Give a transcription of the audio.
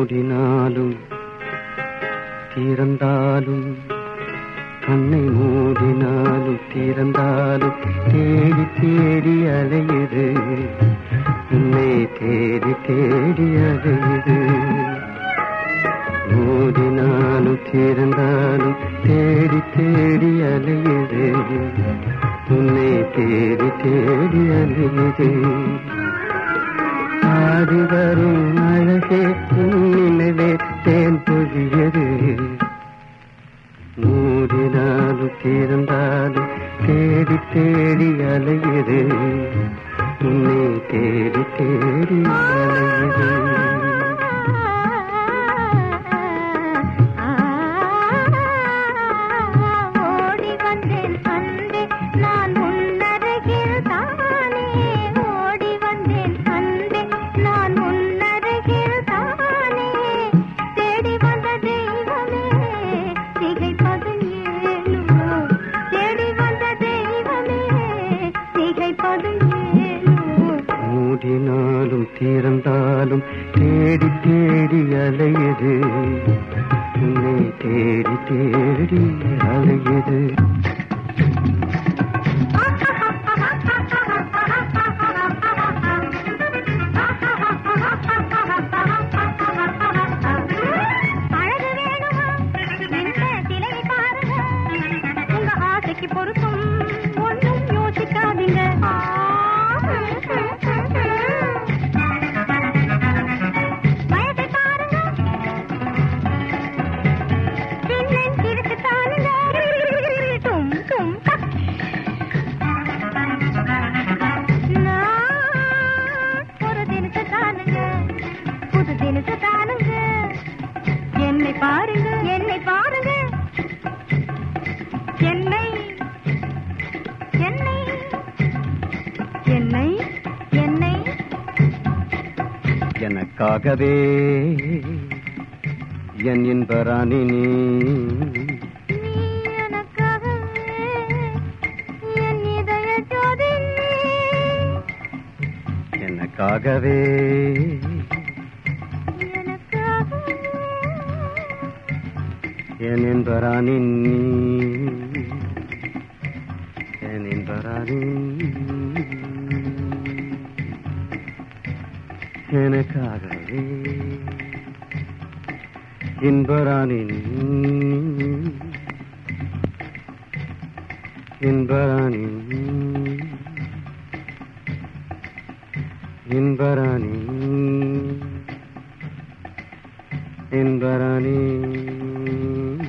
மூடினாலும் திறந்தாலும் கண்ணை மூடினாலும் திறந்தாலும் தேடி தேடி அலையுது உன்னை தேடி தேடி அலையுது மூடினாலும் திறந்தாலும் தேடி தேடி அலையுது உன்னை தேடி தேடி அலையுது ஆடி வரும் அழகே நினைவே தேன் பொழியது மூடினாலும் திறந்தாலும் தேடி தேடி அலையுது உன்னை தேடி தேடி அலையுது ஓடி வந்தேன் அன்பே நான் உன்னருகில் தானே ஓடி வந்தேன் அன்பே நான் உன்னருகில் தானே தேடி வந்த தெய்வமே திகைப்பது ஏனோ தேடி வந்த தெய்வமே திகைப்பது ஏனோ மூடினாலும் திறந்தாலும் தேடி தேடி அலையுது உன்னை தேடி தேடி அலையுது அழகு வேணுமா இந்த சிலை பாருங்க உங்க ஆசைக்கு பொருத்தம் ஒன்றும் யோசிக்காதீங்க வயதை பாருங்க சின்னன் சிறுக்கு தானுங்க டும் டும் டக். நான் ஒரு தினத்தை தானுங்க புது தினத்தை தானுங்க என்னை பாருங்க என்னை பாருங்க என்னை என்னை என்னை என்னை எனக்காகவே என் இன்பராணி நீ நீ எனக்காகவே என் இதய ஜோதி நீ. எனக்காகவே எனக்காகவே என் இன்பராணி நீ என் இன்பராணி எனக்காகவே இன்பராணி இன்பராணி இன்பராணி இன்பராணி